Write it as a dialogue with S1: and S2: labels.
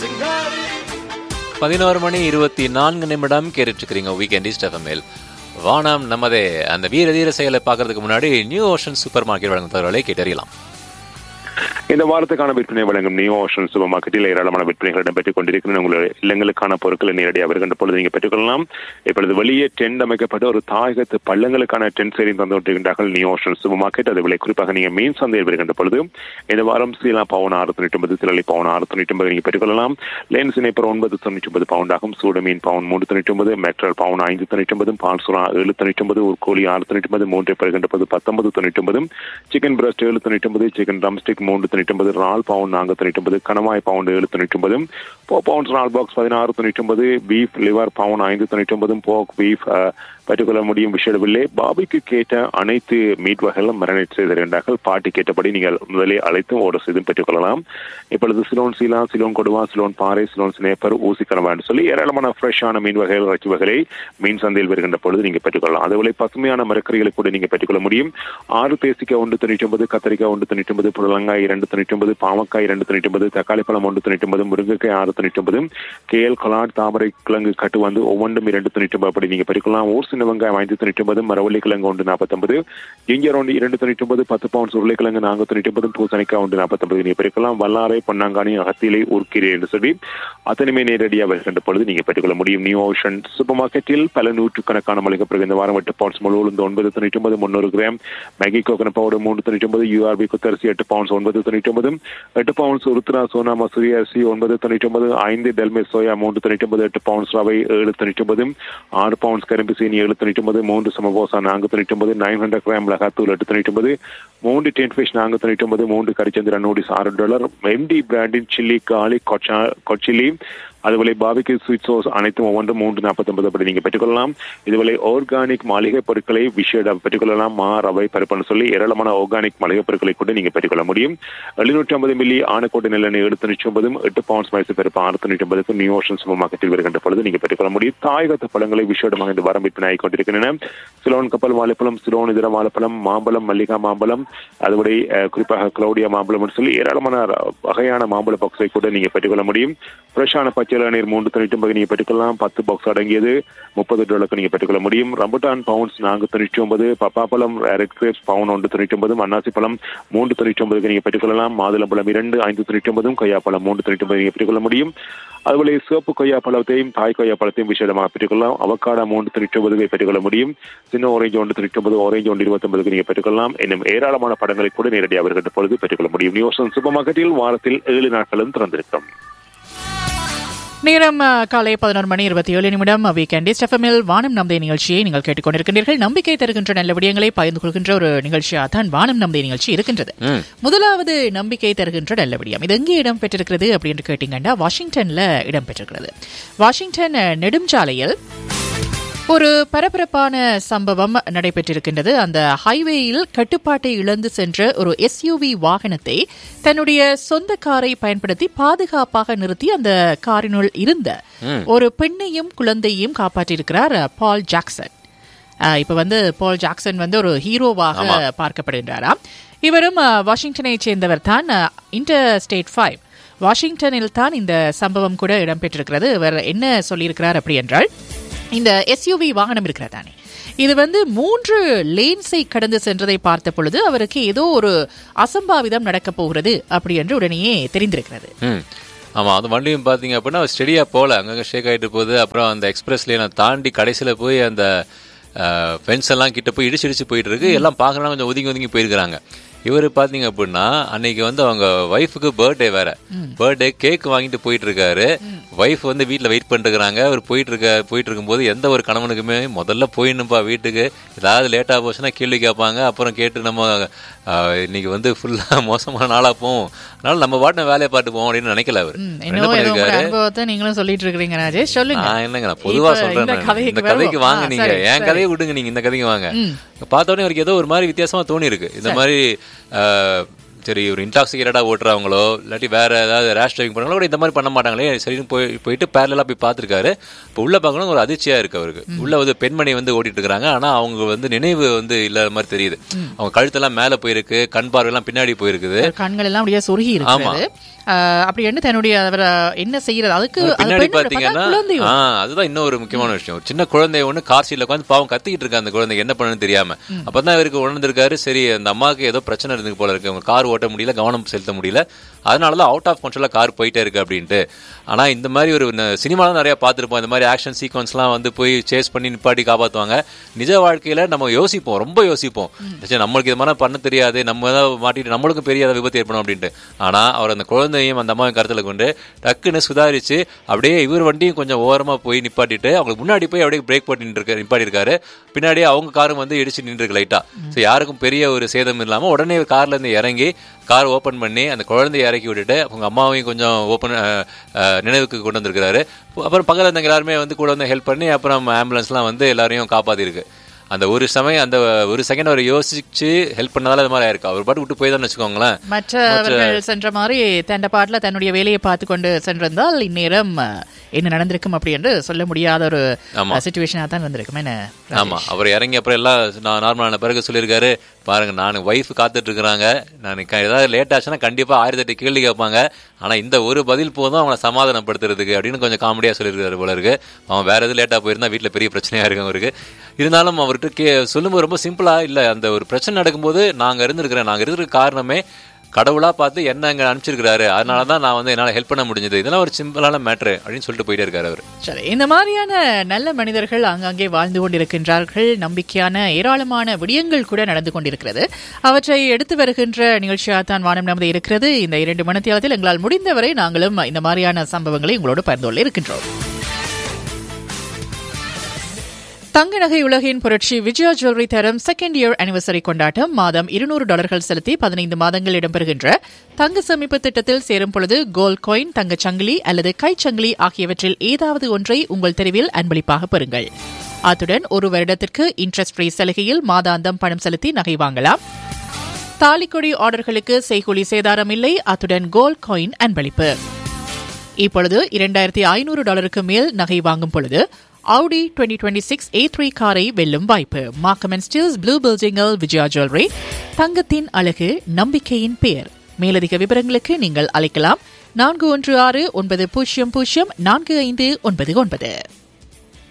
S1: பதினோரு மணி இருபத்தி நான்கு நிமிடம் கேட்டுட்டு இருக்கிறீங்க வீக்கெண்ட் ஈஸ்ட் எஃப்எம்எல் வானம் நமதே அந்த வீர தீர செயலை பார்க்கறதுக்கு முன்னாடி நியூ ஓஷன் சூப்பர் மார்க்கெட் வழங்கும் தகவலை கேட்டறியலாம்
S2: இந்த வாரத்துக்கான விற்பனை வழங்கும் நியூ ஓஷன் சூப்பர் மார்க்கெட்டில் ஏராளமான விற்பனைகள் இடம்பெற்றுக் கொண்டிருக்கின்றன உங்களுடைய இல்லங்களுக்கான பொருட்களை நேரடியாக வருகின்ற பொழுது நீங்கள் பெற்றுக்கொள்ளலாம் இப்பொழுது வெளியே டென்ட் அமைக்கப்பட்ட ஒரு தாயகத்து பள்ளங்களுக்கான டென்ட் சேரி தந்து கொண்டிருக்கின்றார்கள் நியூ ஓஷன் சூப்பர் மார்க்கெட் அது விலை குறிப்பாக நீங்கள் மீன் சந்தையில் வருகின்ற பொழுது இந்த வாரம் சீலா பவுன் ஆறு தொண்ணூற்றி ஒன்பது சிலலி பவுன் ஆறு தொண்ணூற்றி ஒன்பது நீங்கள் பெற்றுக்கொள்ளலாம் லேன்ஸ் இணைப்பர் ஒன்பது தொண்ணூற்றி ஒன்பது பவுண்டாகும் சூடு மீன் பவுன் மூன்று தொண்ணூற்றி ஒன்பது மெட்ரல் பவுன் ஐந்து தொண்ணூற்றி ஒன்பது பால் சுறா ஏழு தொண்ணூற்றி ஒன்பது ஒரு கோழி ஆறு தொண்ணூற்றி ஒன்பது மூன்று பெறுகின்ற போது பத்தொன்பது தொண்ணூற்றி ஒன்பது சிக்கன் பிரஸ்ட் ஏழு தொண்ணூற்றி ஒன்பது சிக்கன் ட்ரம்ஸ்டிக் மூன்று தொண்ணூற்றி ஒன்பது ரால் பவுண்ட் நான்கு தொண்ணூற்றி ஒன்பது கணவாய் பவுண்ட் ஏழு தொண்ணூற்றி ஒன்பது போ பவுண்ட்ஸ் ரால் பாக்ஸ் பதினாறு தொண்ணூற்றி ஒன்பது பீஃப் லிவர் பவுண்ட் ஐந்து தொண்ணூற்றி ஒன்பது போக் பீஃப் பெற்றுக்கொள்ள முடியும் விஷயவில்லை பாபிக்கு கேட்ட அனைத்து மீட் வகைகளும் மரணிட் செய்திருக்கின்றார்கள் பாட்டி கேட்டபடி நீங்கள் முதலே அழைத்தும் ஆர்டர் செய்தும் பெற்றுக்கொள்ளலாம் இப்பொழுது சிலோன் சீலா சிலோன் கொடுவா சிலோன் பாறை சிலோன் சினேப்பர் ஊசி கணவான்னு சொல்லி ஏராளமான ஃப்ரெஷ்ஷான மீன் வகைகள் இறைச்சி வகைகளை மீன் சந்தையில் வருகின்ற பொழுது நீங்கள் பெற்றுக்கொள்ளலாம் அதுபோல பசுமையான மரக்கறிகளை கூட நீங்கள் பெற்றுக்கொள்ள முடியும் ஆறு தேசிக்காய் ஒன்று தொண்ணூற்றி ஒன்பது கத்திரிக்காய் ஒன்று தொண்ணூற்றி ஒன்பது புடலங்காய் இரண்டு தொண்ணூற்றி ஒன்பது பாவக்காய் இரண்டு தொண்ணூற்றி ஒன்பது தக்காளி பழம் ஒன்று தொண்ணூற்றி ஒன்பது முருங்கைக்காய் ஆறு தொண்ணூற்றி ஒன்பது கேல் கொலாட் தாமரை கிழங்கு கட்டு வந்து ஒவ்வொன்றும் இரண்டு தொண்ணூற்றி ஒன்பது அப்படி நீங்கள் பெற்றுக்கொள்ளலாம் ஊர் சின்ன வெங்காயம் ஐந்து தொண்ணூற்றி ஒன்பது மரவள்ளி கிழங்கு ஒன்று நாற்பத்தொன்பது ஜிஞ்சர் ஒன்று இரண்டு தொண்ணூற்றி ஒன்பது பத்து பவுன்ஸ் உருளைக்கிழங்கு நான்கு தொண்ணூற்றி ஒன்பது பூசணிக்காய் ஒன்று நாற்பத்தொன்பது நீங்கள் பெற்றுக்கலாம் வல்லாரை பொன்னாங்கானி அகத்திலை ஊர்க்கீரை என்று சொல்லி அத்தனையுமே நேரடியாக வருகின்ற பொழுது நீங்கள் பெற்றுக்கொள்ள முடியும் நியூ ஓஷன் சூப்பர் மார்க்கெட்டில் பல நூற்றுக்கணக்கான மளிகைப் இந்த வாரம் எட்டு பவுன்ஸ் முழு உளுந்து ஒன்பது தொண்ணூற்றி ஒன்பது முன்னூறு கிராம் மேகி கோகனட் பவுடர் மூன்று தொண்ணூற்றி ஒன்பது யூஆர்பி குத்தரிசி எட்டு பவுன்ஸ் ஒன்பது தொண்ணூற்றி ஒன்பது எட்டு பவுன்ஸ் உருத்ரா சோனா மசூரி அரிசி ஒன்பது தொண்ணூற்றி ஒன்பது ஐந்து டெல்மே சோயா மூன்று தொண்ணூற்றி ஒன்பது எட்டு பவுன்ஸ் ரவை ஏழு தொண்ணூற்றி ஒன்பது ஆறு பவுன்ஸ் கரும்பு சீனி ஏழு தொண்ணூற்றி ஒன்பது மூன்று சமபோசா நான்கு தொண்ணூற்றி ஒன்பது நைன் ஹண்ட்ரட் கிராம் மிளகாத்தூள் எட்டு தொண்ணூற்றி ஒன்பது மூன்று டென் ஃபிஷ் நான்கு தொண்ணூற்றி ஒன்பது மூன்று கரிச்சந்திரா நூடிஸ் ஆறு டாலர் எம்டி பிராண்டின் சில்லி காலி கொச்சா கொச்சிலி அதுபோல பாபிக்கு ஸ்வீட் சோஸ் அனைத்தும் ஒவ்வொன்றும் மூன்று நாற்பத்தொன்பது அப்படி நீங்க பெற்றுக்கொள்ளலாம் இதுபோல ஆர்கானிக் மளிகை பொருட்களை விஷயம் பெற்றுக்கொள்ளலாம் மா ரவை பருப்புன்னு சொல்லி ஏராளமான ஆர்கானிக் மளிகை பொருட்களை கூட நீங்க பெற்றுக்கொள்ள முடியும் எழுநூற்றி ஐம்பது மில்லி ஆனக்கோட்டை நெல்லெண்ணெய் எடுத்து தொண்ணூற்றி ஒன்பதும் எட்டு பவுன்ஸ் மைசூர் பருப்பு ஆறு தொண்ணூற்றி ஒன்பதுக்கு நியூ ஓஷன் சூப்பர் மார்க்கெட்டில் வருகின்ற பொழுது நீங்க பெற்றுக்கொள்ள முடியும் தாயகத்து பழங்களை விஷயமாக இந்த வாரம் விற்பனை ஆகிக் கொண்டிருக்கின்றன சிலோன் கப்பல் வாழைப்பழம் சிலோன் இதர வாழைப்பழம் மாம்பழம் மல்லிகா மாம்பழம் அதுபடி குறிப்பாக கிளவுடியா மாம்பழம் சொல்லி ஏராளமான வகையான மாம்பழ பாக்ஸை கூட நீங்க பெற்றுக்கொள்ள முடியும் ஃப்ரெஷ்ஷான பச்சை இளநீர் மூன்று தொண்ணூற்றி ஒன்பது நீங்க பெற்றுக்கொள்ளலாம் பத்து பாக்ஸ் அடங்கியது முப்பது டாலருக்கு நீங்க பெற்றுக்கொள்ள முடியும் ரம்புட்டான் பவுன்ஸ் நான்கு தொண்ணூற்றி ஒன்பது பப்பாப்பழம் ரெட் கிரேப்ஸ் பவுன் ஒன்று தொண்ணூற்றி ஒன்பது அன்னாசி பழம் மூன்று தொண்ணூற்றி ஒன்பதுக்கு நீங்க பெற்றுக்கொள்ளலாம் மாதுளம்பழம் இரண்டு ஐந்து தொண்ணூற்றி ஒன்பதும் கொய்யாப்பழம் மூன்று தொண்ணூற்றி ஒன்பது நீங்க பெற்றுக்கொள்ள முடியும் அதுபோல சிவப்பு கொய்யா பழத்தையும் தாய் கொய்யா பழத்தையும் விசேடமாக பெற்றுக்கொள்ளலாம் அவக்காடா மூன்று தொண்ணூற்றி ஒன்பதுக்கு பெற்றுக்கொள்ள முடியும் சின்ன ஆரஞ்சு ஒன்று தொண்ணூற்றி ஒன்பது ஆரஞ்சு ஒன்று இருபத்தி ஒன்பதுக்கு நீங்க பெற்றுக்கொள்ளலாம் இன்னும் ஏராளமான படங்களை கூட நேரடியாக வருகின்ற பொழுது பெற்றுக்கொள்ள முடியும் நியூஸ் சூப்பர் மார்க்கெட்டில் வாரத்தில் ஏழு நாட்களும் திறந்திருக்கும்
S3: நேரம் காலை பதினொரு மணி இருபத்தி ஏழு நிமிடம் வீக்கெண்ட் எஃப்எம்எல் வானம் நம்பை நிகழ்ச்சியை நீங்கள் கேட்டுக்கொண்டிருக்கின்றீர்கள் நம்பிக்கை தருகின்ற நல்ல விடயங்களை பகிர்ந்து கொள்கின்ற ஒரு நிகழ்ச்சியாக தான் வானம் நம்பை நிகழ்ச்சி இருக்கின்றது முதலாவது நம்பிக்கை தருகின்ற நல்ல விடயம் இது எங்கே இடம் பெற்றிருக்கிறது அப்படின்னு கேட்டீங்கன்னா வாஷிங்டன்ல இடம் பெற்றிருக்கிறது வாஷிங்டன் நெடுஞ்சாலையில் ஒரு பரபரப்பான சம்பவம் நடைபெற்றிருக்கின்றது அந்த ஹைவேயில் கட்டுப்பாட்டை இழந்து சென்ற ஒரு எஸ்யூவி வாகனத்தை தன்னுடைய சொந்த காரை பயன்படுத்தி பாதுகாப்பாக நிறுத்தி அந்த காரினுள் இருந்த ஒரு பெண்ணையும் குழந்தையும் காப்பாற்றியிருக்கிறார் பால் ஜாக்சன் இப்ப வந்து பால் ஜாக்சன் வந்து ஒரு ஹீரோவாக பார்க்கப்படுகின்றாராம் இவரும் வாஷிங்டனை சேர்ந்தவர் தான் இன்டர் ஸ்டேட் ஃபைவ் வாஷிங்டனில் தான் இந்த சம்பவம் கூட இடம்பெற்றிருக்கிறது இவர் என்ன சொல்லியிருக்கிறார் அப்படி என்றால் இந்த எஸ்யூவி வாகனம் இருக்கிறதானே இது வந்து மூன்று லேன்ஸை கடந்து சென்றதை பார்த்த பொழுது அவருக்கு ஏதோ ஒரு அசம்பாவிதம் நடக்கப் போகிறது அப்படி என்று உடனேயே தெரிந்திருக்கிறது
S1: ஆமாம் அது வண்டியும் பார்த்தீங்க அப்படின்னா ஸ்டெடியாக போகல அங்கங்கே ஷேக் ஆகிட்டு போகுது அப்புறம் அந்த எக்ஸ்பிரஸ் லேனை தாண்டி கடைசியில் போய் அந்த ஃபென்ஸ் எல்லாம் கிட்ட போய் இடிச்சு இடிச்சு போயிட்டு இருக்கு எல்லாம் பார்க்கலாம் கொஞ்சம் ஒதுங்கி ஒதுங்கி போயிருக்கிறாங்க இவர் பார்த்தீங்க அப்படின்னா அன்னைக்கு வந்து அவங்க ஒய்ஃபுக்கு பர்த்டே வேற பர்த்டே கேக் வாங்கிட்டு போயிட்டு இருக்காரு ஒய்ஃப் வந்து வீட்டில் வெயிட் பண்ணிருக்காங்க அவர் போயிட்டு இருக்க போயிட்டு இருக்கும்போது எந்த ஒரு கணவனுக்குமே முதல்ல போயிடணும்ப்பா வீட்டுக்கு ஏதாவது லேட்டாக போச்சுன்னா கேள்வி கேட்பாங்க அப்புறம் கேட்டு நம்ம இன்னைக்கு வந்து ஃபுல்லா மோசமான நாளா போவோம் அதனால நம்ம பாட்டு வேலையை பார்த்து போவோம் அப்படின்னு நினைக்கல அவர் என்ன பண்ணிருக்காரு
S3: அனுபவத்தை நீங்களும் சொல்லிட்டு இருக்கீங்க ராஜேஷ் சொல்லுங்க
S1: நான் என்னங்க நான் பொதுவா சொல்றேன் இந்த கதைக்கு வாங்க நீங்க என் கதையை விடுங்க நீங்க இந்த கதைக்கு வாங்க பார்த்த உடனே அவருக்கு ஏதோ ஒரு மாதிரி வித்தியாசமா தோணி இருக்கு இந்த மாதிரி சரி ஒரு இன்டாக்சிகேட்டடா ஓட்டுறவங்களோ இல்லாட்டி வேற ஏதாவது ரேஷ் டிரைவிங் பண்ணவங்களோ கூட இந்த மாதிரி பண்ண மாட்டாங்களே சரின்னு போய் போயிட்டு பேரலா போய் பார்த்துருக்காரு இப்போ உள்ள பார்க்கணும் ஒரு அதிர்ச்சியா இருக்கு அவருக்கு உள்ள வந்து பெண்மணி வந்து ஓட்டிட்டு இருக்காங்க ஆனா அவங்க வந்து நினைவு வந்து இல்லாத மாதிரி தெரியுது அவங்க கழுத்தெல்லாம் மேல போயிருக்கு கண் பார்வையெல்லாம் பின்னாடி போயிருக்குது
S3: கண்கள் எல்லாம் அப்படியே சொருகி இருக்கிறது ஆஹ் அப்படி என்ன தன்னுடைய அவர் என்ன செய்யறது அதுக்கு அது
S1: பின்னாடி
S3: பெண்ணோட
S1: பாத்தீங்கன்னா
S3: பார்த்தா குழந்தையோ
S1: ஆ, அதுதான் இன்னொரு முக்கியமான விஷயம் ஒரு சின்ன குழந்தை ஒண்ணு கார் சீட்ல உட்காந்து பாவம் கத்திக்கிட்டு இருக்கு அந்த குழந்தை என்ன பண்ணுன்னு தெரியாம அப்பதான் இவருக்கு உணர்ந்திருக்காரு சரி அந்த அம்மாவுக்கு ஏதோ பிரச்சனை இருந்து போல இருக்கு அவங்க கார் ஓட்ட முடியல கவனம் செலுத்த முடியல அதனாலதான் அவுட் ஆஃப் கண்ட்ரோலா கார் போயிட்டே இருக்கு அப்படின்ட்டு ஆனா இந்த மாதிரி ஒரு சினிமாலாம் நிறைய பார்த்திருப்போம் இந்த மாதிரி ஆக்ஷன் சீக்வன்ஸ்லாம் வந்து போய் சேஸ் பண்ணி நிப்பாட்டி காப்பாத்துவாங்க நிஜ வாழ்க்கையில நம்ம யோசிப்போம் ரொம்ப யோசிப்போம் சரி, நம்மளுக்கு இது மாதிரி பண்ண தெரியாது நம்ம ஏதாவது மாட்டிட்டு நம்மளுக்கும் பெரிய ஏதாவது விபத்து ஏற்படும் அப்படின்ட்டு ஆனா அவர் அந்த குழந்தையும் அந்த அம்மாவையும் கருத்துல கொண்டு டக்குன்னு சுதாரிச்சு அப்படியே இவர் வண்டியும் கொஞ்சம் ஓரமா போய் நிப்பாட்டிட்டு அவங்களுக்கு முன்னாடி போய் அப்படியே பிரேக் போட்டு நின்று நிப்பாட்டி இருக்காரு பின்னாடியே அவங்க காரும் வந்து இடிச்சு நின்று இருக்கு லைட்டா ஸோ யாருக்கும் பெரிய ஒரு சேதம் இல்லாம உடனே கார்ல இருந்து இறங்கி கார் ஓபன் பண்ணி அந்த குழந்தைய இறக்கி விட்டுட்டு அவங்க அம்மாவையும் கொஞ்சம் ஓப்பன் நினைவுக்கு கொண்டு வந்திருக்கிறாரு அப்புறம் பக்கத்துல இருந்தவங்க எல்லாருமே வந்து கூட வந்து ஹெல்ப் பண்ணி அப்புறம் ஆம்புலன்ஸ்லாம் வந்து எல்லாரையும் காப்பாத்திருக்கு அந்த ஒரு சமயம் அந்த ஒரு செகண்ட் அவர் யோசிச்சு ஹெல்ப் பண்ணதால அது மாதிரி ஆயிருக்கு அவர் பாட்டு விட்டு போய் தான் வச்சுக்கோங்களேன்
S3: மற்றவர்கள் சென்ற மாதிரி தண்ட பாட்டுல தன்னுடைய வேலையை பார்த்து கொண்டு சென்றிருந்தால் இந்நேரம் அஹ், என்ன நடந்திருக்கும் அப்படி என்று சொல்ல முடியாத ஒரு
S1: ஆமா.
S3: சுச்சுவேஷனா தான் வந்திருக்கும் என்ன
S1: ஆமா அவர் இறங்கி அப்புறம் எல்லாம் நான் நார்மலான பிறகு சொல்லியிருக்காரு பாருங்க நான் ஒய்ஃப் காத்துட்டு இருக்கிறாங்க நான் க- ஏதாவது லேட் ஆச்சுன்னா கண்டிப்பா ஆயிரத்தி எட்டு கேள்வி கேட்பாங்க ஆனா இந்த ஒரு பதில் போதும் அவனை சமாதானப்படுத்துறதுக்கு அப்படின்னு கொஞ்சம் காமெடியா சொல்லியிருக்காரு போல இருக்கு அவன் வேற எது லேட்டா போயிருந்தா வீட்டுல பெரிய பிரச்சனையா இருக்கும் அவருக்கு இருந்தாலும் அவர்கிட்ட கே சொல்லும்போது ரொம்ப சிம்பிளா இல்ல அந்த ஒரு பிரச்சனை நடக்கும்போது நாங்க இருந்திருக்கிறேன் நாங்க இருக்கிற காரணமே கடவுளா பார்த்து என்ன அங்க அனுப்பிச்சிருக்கிறாரு அதனால தான் நான் வந்து என்னால ஹெல்ப் பண்ண முடிஞ்சது இதெல்லாம் ஒரு சிம்பிளான மேட்ரு அப்படின்னு சொல்லிட்டு போயிட்டே இருக்காரு அவர்
S3: சரி இந்த மாதிரியான நல்ல மனிதர்கள் ஆங்காங்கே வாழ்ந்து கொண்டிருக்கின்றார்கள் நம்பிக்கையான ஏராளமான விடயங்கள் கூட நடந்து கொண்டிருக்கிறது அவற்றை எடுத்து வருகின்ற நிகழ்ச்சியாக தான் வானம் நமது இருக்கிறது இந்த இரண்டு மணித்தியாலத்தில் எங்களால் முடிந்தவரை நாங்களும் இந்த மாதிரியான சம்பவங்களை உங்களோடு பகிர்ந்து கொள்ள இருக்கின்றோம் தங்க நகை உலகின் புரட்சி விஜயா ஜுவல்லரி தரும் செகண்ட் இயர் அனிவர்சரி கொண்டாட்டம் மாதம் இருநூறு டாலர்கள் செலுத்தி பதினைந்து மாதங்கள் இடம்பெறுகின்ற தங்க சேமிப்பு திட்டத்தில் சேரும் பொழுது கோல்ட் காயின் தங்கச் சங்கிலி அல்லது கைச்சங்கிலி ஆகியவற்றில் ஏதாவது ஒன்றை உங்கள் தெருவில் அன்பளிப்பாக பெறுங்கள் அத்துடன் ஒரு வருடத்திற்கு இன்ட்ரெஸ்ட் ஃப்ரீ சலுகையில் மாதாந்தம் பணம் செலுத்தி நகை வாங்கலாம் தாலிக்கொடி ஆர்டர்களுக்கு செய்கூலி சேதாரம் இல்லை அத்துடன் கோல்ட் காயின் அன்பளிப்பு இப்பொழுது இரண்டாயிரத்தி ஐநூறு டாலருக்கு மேல் நகை வாங்கும் பொழுது Audi 2026 A3 காரை வெல்லும் வாய்ப்பு மார்க்கம் ஸ்டில்ஸ் ப்ளூ பில்டிங்கில் விஜயா ஜுவல்லரி தங்கத்தின் அழகு நம்பிக்கையின் பெயர் மேலதிக விவரங்களுக்கு நீங்கள் அழைக்கலாம் நான்கு ஒன்று ஆறு ஒன்பது பூஜ்ஜியம் பூஜ்ஜியம் நான்கு ஐந்து ஒன்பது ஒன்பது